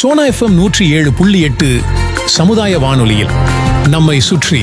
Sona FM நூற்றி ஏழு புள்ளி எட்டு சமுதாய வானொலியில் நம்மை சுற்றி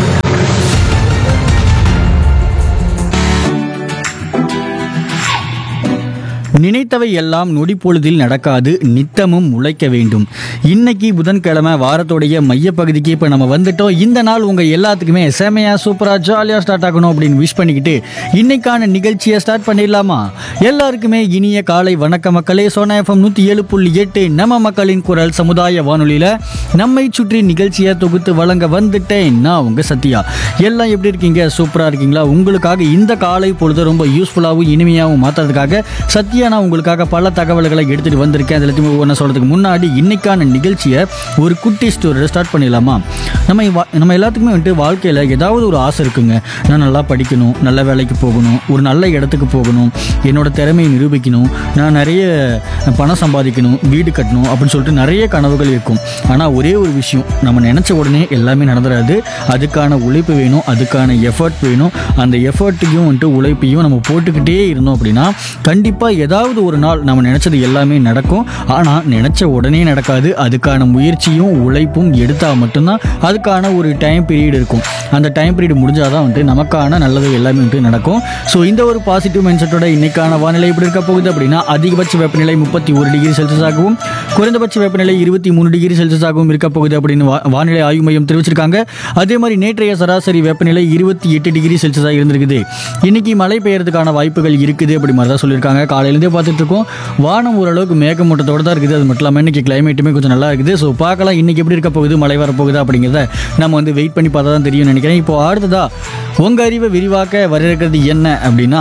நினைத்தவை எல்லாம் நொடிப்பொழுதில் நடக்காது நித்தமும் உழைக்க வேண்டும் இன்னைக்கு புதன்கிழமை வாரத்தோடைய மையப்பகுதிக்கு இப்போ நம்ம வந்துட்டோம் இந்த நாள் உங்கள் எல்லாத்துக்குமே செமையா சூப்பராக ஜாலியாக ஸ்டார்ட் ஆகணும் அப்படின்னு விஷ் பண்ணிக்கிட்டு இன்னைக்கான நிகழ்ச்சியை ஸ்டார்ட் பண்ணிடலாமா எல்லாருக்குமே இனிய காலை வணக்க மக்களே சோனா எஃப்எம் நூற்றி ஏழு புள்ளி எட்டு நம்ம மக்களின் குரல் சமுதாய வானொலியில் நம்மை சுற்றி நிகழ்ச்சியை தொகுத்து வழங்க வந்துட்டேன் நான் உங்கள் சத்யா எல்லாம் எப்படி இருக்கீங்க சூப்பராக இருக்கீங்களா உங்களுக்காக இந்த காலை பொழுது ரொம்ப யூஸ்ஃபுல்லாகவும் இனிமையாகவும் மாற்றுறதுக்காக சத்யா நான் உங்களுக்காக பல தகவல்களை எடுத்துகிட்டு வந்திருக்கேன் அதில் எல்லாத்தையும் ஒன்று சொல்கிறதுக்கு முன்னாடி இன்னைக்கான நிகழ்ச்சியை ஒரு குட்டி ஸ்டோரியில் ஸ்டார்ட் பண்ணிடலாமா நம்ம வா- நம்ம எல்லாத்துக்குமே வந்துட்டு வாழ்க்கையில் ஏதாவது ஒரு ஆசை இருக்குங்க நான் நல்லா படிக்கணும் நல்ல வேலைக்கு போகணும் ஒரு நல்ல இடத்துக்கு போகணும் என்னோட திறமையை நிரூபிக்கணும் நான் நிறைய பணம் சம்பாதிக்கணும் வீடு கட்டணும் அப்படின்னு சொல்லிட்டு நிறைய கனவுகள் இருக்கும் ஆனால் ஒரே ஒரு விஷயம் நம்ம நினச்ச உடனே எல்லாமே நடந்துடாது அதுக்கான உழைப்பு வேணும் அதுக்கான எஃபர்ட் வேணும் அந்த எஃபர்ட்டையும் வந்துட்டு உழைப்பையும் நம்ம போட்டுக்கிட்டே இருந்தோம் அப்படின்னா கண்டிப்பாக ஏதாவது ஒரு நாள் நம்ம நினச்சது எல்லாமே நடக்கும் ஆனால் நினச்ச உடனே நடக்காது அதுக்கான முயற்சியும் உழைப்பும் எடுத்தால் மட்டும்தான் அதுக்கான ஒரு டைம் பீரியட் இருக்கும் அந்த டைம் பீரியட் முடிஞ்சால் தான் வந்துட்டு நமக்கான நல்லது எல்லாமே வந்துட்டு நடக்கும் ஸோ இந்த ஒரு பாசிட்டிவ் மைண்ட் செட்டோட இன்னைக்கான வானிலை எப்படி இருக்க போகுது அப்படின்னா அதிகபட்ச வெப்பநிலை முப்பத்தி ஒரு டிகிரி செல்சியஸ் ஆகவும் குறைந்தபட்ச வெப்பநிலை இருபத்தி மூணு டிகிரி செல்சியஸ் ஆகவும் இருக்க போகுது அப்படின்னு வா- வானிலை ஆய்வு மையம் தெரிவிச்சிருக்காங்க அதே மாதிரி நேற்றைய சராசரி வெப்பநிலை இருபத்தி எட்டு டிகிரி செல்சியஸாக இருந்திருக்குது இன்னைக்கு மழை பெய்யறதுக்கான வாய்ப்புகள் இருக்குது அப்படி மாதிரி தான் சொல்லியிருக்காங்க காலையிலேருந்தே பார்த்துட்டு இருக்கோம் வானம் ஓரளவுக்கு மேகமூட்டத்தோட தான் இருக்குது அது மட்டும் இல்லாமல் இன்னைக்கு கிளைமேட்டுமே கொஞ்சம் நல்லா இருக்குது ஸோ பார்க்கலாம் இன்னைக்கு எப்படி இருக்க போகுது மழை வரப்போகுது அப்படிங்கிறத நம்ம வந்து வெயிட் பண்ணி பார்த்தா தான் தெரியும் நினைக்கிறேன் இப்போ அடுத்ததா உங்க அறிவை விரிவாக்க வர இருக்கிறது என்ன அப்படின்னா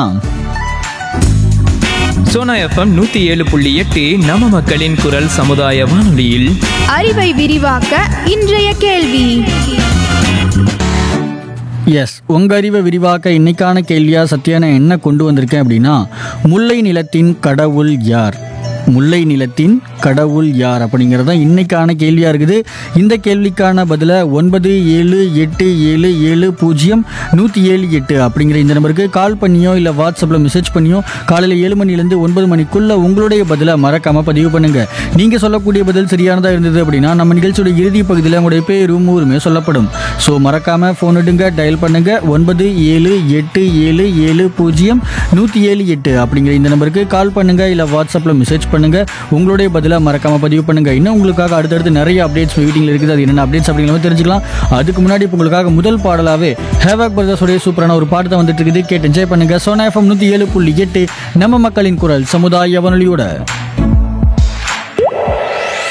சோனா எஃப்எம் நூத்தி ஏழு புள்ளி எட்டு நம்ம மக்களின் குரல் சமுதாய வானொலியில் அறிவை விரிவாக்க இன்றைய கேள்வி எஸ் உங்க அறிவை விரிவாக்க இன்னைக்கான கேள்வியா சத்யா நான் என்ன கொண்டு வந்திருக்கேன் அப்படின்னா முல்லை நிலத்தின் கடவுள் யார் முல்லை நிலத்தின் கடவுள் யார் அப்படிங்கிறது தான் இன்னைக்கான கேள்வியாக இருக்குது இந்த கேள்விக்கான பதிலை ஒன்பது ஏழு எட்டு ஏழு ஏழு பூஜ்ஜியம் நூற்றி ஏழு எட்டு அப்படிங்கிற இந்த நம்பருக்கு கால் பண்ணியோ இல்லை வாட்ஸ்அப்பில் மெசேஜ் பண்ணியோ காலையில் ஏழு மணிலேருந்து ஒன்பது மணிக்குள்ளே உங்களுடைய பதிலை மறக்காமல் பதிவு பண்ணுங்கள் நீங்கள் சொல்லக்கூடிய பதில் சரியானதாக இருந்தது அப்படின்னா நம்ம நிகழ்ச்சியோட இறுதி பகுதியில் உங்களுடைய பேரும் ஊருமே சொல்லப்படும் ஸோ மறக்காமல் ஃபோன் எடுங்க டயல் பண்ணுங்க ஒன்பது ஏழு எட்டு ஏழு ஏழு பூஜ்ஜியம் நூற்றி ஏழு எட்டு அப்படிங்கிற இந்த நம்பருக்கு கால் பண்ணுங்க இல்லை வாட்ஸ்அப்பில் மெசேஜ் பண்ணுங்க உங்களுடைய பதிலாக மறக்காம பதிவு பண்ணுங்க இன்னும் உங்களுக்காக அடுத்தடுத்து நிறைய அப்டேட்ஸ் வெயிட்டிங்ல இருக்குது அது என்னென்ன அப்டேட்ஸ் அப்படிங்கிற மாதிரி தெரிஞ்சுக்கலாம் அதுக்கு முன்னாடி இப்போ உங்களுக்காக முதல் பாடலாவே ஹேவாக் பிரதர்ஸோடைய சூப்பரான ஒரு பாட்டு தான் வந்துட்டு இருக்குது கேட்டு என்ஜாய் பண்ணுங்க சோனா எஃப்எம் நூற்றி ஏழு புள்ளி எட்டு நம்ம மக்களின் குரல் சமுதாய வானொலியோட